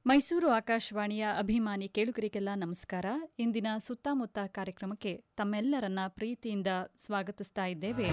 ಮೈಸೂರು ಆಕಾಶವಾಣಿಯ ಅಭಿಮಾನಿ ಕೇಳುಗರಿಗೆಲ್ಲ ನಮಸ್ಕಾರ ಇಂದಿನ ಸುತ್ತಮುತ್ತ ಕಾರ್ಯಕ್ರಮಕ್ಕೆ ತಮ್ಮೆಲ್ಲರನ್ನ ಪ್ರೀತಿಯಿಂದ ಸ್ವಾಗತಿಸ್ತಾ ಇದ್ದೇವೆ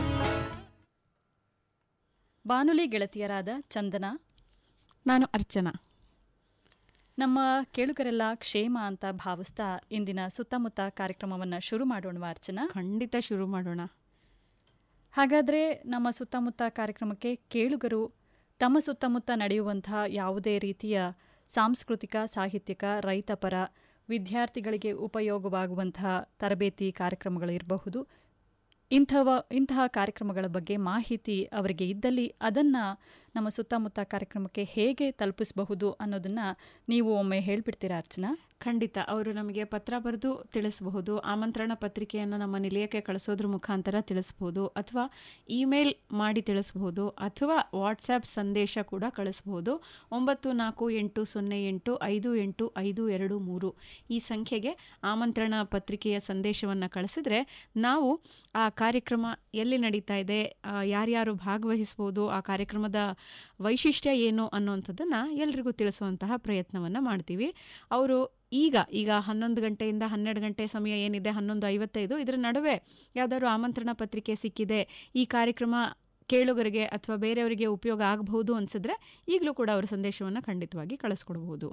ಬಾನುಲಿ ಗೆಳತಿಯರಾದ ಚಂದನ ನಾನು ಅರ್ಚನಾ ನಮ್ಮ ಕೇಳುಗರೆಲ್ಲ ಕ್ಷೇಮ ಅಂತ ಭಾವಿಸ್ತಾ ಇಂದಿನ ಸುತ್ತಮುತ್ತ ಕಾರ್ಯಕ್ರಮವನ್ನು ಶುರು ಮಾಡೋಣವಾ ಅರ್ಚನಾ ಖಂಡಿತ ಶುರು ಮಾಡೋಣ ಹಾಗಾದರೆ ನಮ್ಮ ಸುತ್ತಮುತ್ತ ಕಾರ್ಯಕ್ರಮಕ್ಕೆ ಕೇಳುಗರು ತಮ್ಮ ಸುತ್ತಮುತ್ತ ನಡೆಯುವಂತಹ ಯಾವುದೇ ರೀತಿಯ ಸಾಂಸ್ಕೃತಿಕ ಸಾಹಿತ್ಯಿಕ ರೈತಪರ ವಿದ್ಯಾರ್ಥಿಗಳಿಗೆ ಉಪಯೋಗವಾಗುವಂತಹ ತರಬೇತಿ ಕಾರ್ಯಕ್ರಮಗಳಿರಬಹುದು ಇಂಥವ ಇಂತಹ ಕಾರ್ಯಕ್ರಮಗಳ ಬಗ್ಗೆ ಮಾಹಿತಿ ಅವರಿಗೆ ಇದ್ದಲ್ಲಿ ಅದನ್ನು ನಮ್ಮ ಸುತ್ತಮುತ್ತ ಕಾರ್ಯಕ್ರಮಕ್ಕೆ ಹೇಗೆ ತಲುಪಿಸಬಹುದು ಅನ್ನೋದನ್ನು ನೀವು ಒಮ್ಮೆ ಹೇಳ್ಬಿಡ್ತೀರಾ ಅರ್ಚನಾ ಖಂಡಿತ ಅವರು ನಮಗೆ ಪತ್ರ ಬರೆದು ತಿಳಿಸಬಹುದು ಆಮಂತ್ರಣ ಪತ್ರಿಕೆಯನ್ನು ನಮ್ಮ ನಿಲಯಕ್ಕೆ ಕಳಿಸೋದ್ರ ಮುಖಾಂತರ ತಿಳಿಸಬಹುದು ಅಥವಾ ಇಮೇಲ್ ಮಾಡಿ ತಿಳಿಸಬಹುದು ಅಥವಾ ವಾಟ್ಸ್ಆ್ಯಪ್ ಸಂದೇಶ ಕೂಡ ಕಳಿಸಬಹುದು ಒಂಬತ್ತು ನಾಲ್ಕು ಎಂಟು ಸೊನ್ನೆ ಎಂಟು ಐದು ಎಂಟು ಐದು ಎರಡು ಮೂರು ಈ ಸಂಖ್ಯೆಗೆ ಆಮಂತ್ರಣ ಪತ್ರಿಕೆಯ ಸಂದೇಶವನ್ನು ಕಳಿಸಿದ್ರೆ ನಾವು ಆ ಕಾರ್ಯಕ್ರಮ ಎಲ್ಲಿ ನಡೀತಾ ಇದೆ ಆ, ಯಾರ್ಯಾರು ಭಾಗವಹಿಸ್ಬೋದು ಆ ಕಾರ್ಯಕ್ರಮದ ವೈಶಿಷ್ಟ್ಯ ಏನು ಅನ್ನುವಂಥದ್ದನ್ನು ಎಲ್ರಿಗೂ ತಿಳಿಸುವಂತಹ ಪ್ರಯತ್ನವನ್ನು ಮಾಡ್ತೀವಿ ಅವರು ಈಗ ಈಗ ಹನ್ನೊಂದು ಗಂಟೆಯಿಂದ ಹನ್ನೆರಡು ಗಂಟೆ ಸಮಯ ಏನಿದೆ ಹನ್ನೊಂದು ಐವತ್ತೈದು ಇದರ ನಡುವೆ ಯಾವ್ದಾದ್ರು ಆಮಂತ್ರಣ ಪತ್ರಿಕೆ ಸಿಕ್ಕಿದೆ ಈ ಕಾರ್ಯಕ್ರಮ ಕೇಳುಗರಿಗೆ ಅಥವಾ ಬೇರೆಯವರಿಗೆ ಉಪಯೋಗ ಆಗಬಹುದು ಅನ್ಸಿದ್ರೆ ಈಗಲೂ ಕೂಡ ಅವರ ಸಂದೇಶವನ್ನು ಖಂಡಿತವಾಗಿ ಕಳಿಸ್ಕೊಡ್ಬೋದು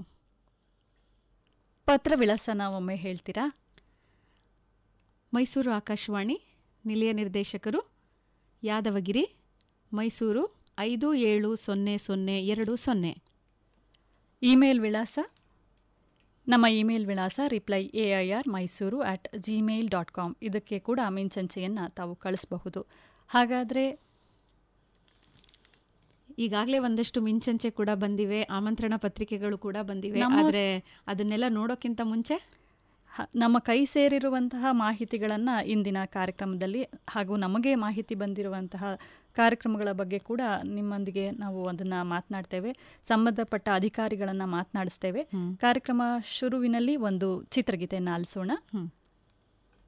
ಪತ್ರ ವಿಳಾಸನ ಒಮ್ಮೆ ಹೇಳ್ತೀರಾ ಮೈಸೂರು ಆಕಾಶವಾಣಿ ನಿಲಯ ನಿರ್ದೇಶಕರು ಯಾದವಗಿರಿ ಮೈಸೂರು ಐದು ಏಳು ಸೊನ್ನೆ ಸೊನ್ನೆ ಎರಡು ಸೊನ್ನೆ ಇಮೇಲ್ ವಿಳಾಸ ನಮ್ಮ ಇಮೇಲ್ ವಿಳಾಸ reply A I R Mysuru at Gmail dot com ಇದಕ್ಕೆ ಕೂಡ ಮಿಂಚಂಚೆಯನ್ನು ತಾವು ಕಳಿಸಬಹುದು ಹಾಗಾದರೆ ಈಗಾಗಲೇ ಒಂದಷ್ಟು ಮಿಂಚಂಚೆ ಕೂಡ ಬಂದಿವೆ ಆಮಂತ್ರಣ ಪತ್ರಿಕೆಗಳು ಕೂಡ ಬಂದಿವೆ ನಮ್ಮ- ಆದ್ರೆ ಅದನ್ನೆಲ್ಲ ನೋಡೋಕ್ಕಿಂತ ಮುಂಚೆ ಹ- ನಮ್ಮ ಕೈ ಸೇರಿರುವಂತಹ ಮಾಹಿತಿಗಳನ್ನು ಇಂದಿನ ಕಾರ್ಯಕ್ರಮದಲ್ಲಿ ಹಾಗೂ ನಮಗೆ ಮಾಹಿತಿ ಬಂದಿರುವಂತಹ ಕಾರ್ಯಕ್ರಮಗಳ ಬಗ್ಗೆ ಕೂಡ ನಿಮ್ಮೊಂದಿಗೆ ನಾವು ಅದನ್ನು ಮಾತನಾಡ್ತೇವೆ ಸಂಬಂಧಪಟ್ಟ ಅಧಿಕಾರಿಗಳನ್ನು ಮಾತನಾಡಿಸ್ತೇವೆ ಕಾರ್ಯಕ್ರಮ ಶುರುವಿನಲ್ಲಿ ಒಂದು ಚಿತ್ರಗೀತೆಯನ್ನು ಆಲಿಸೋಣ ಹ್ಮ್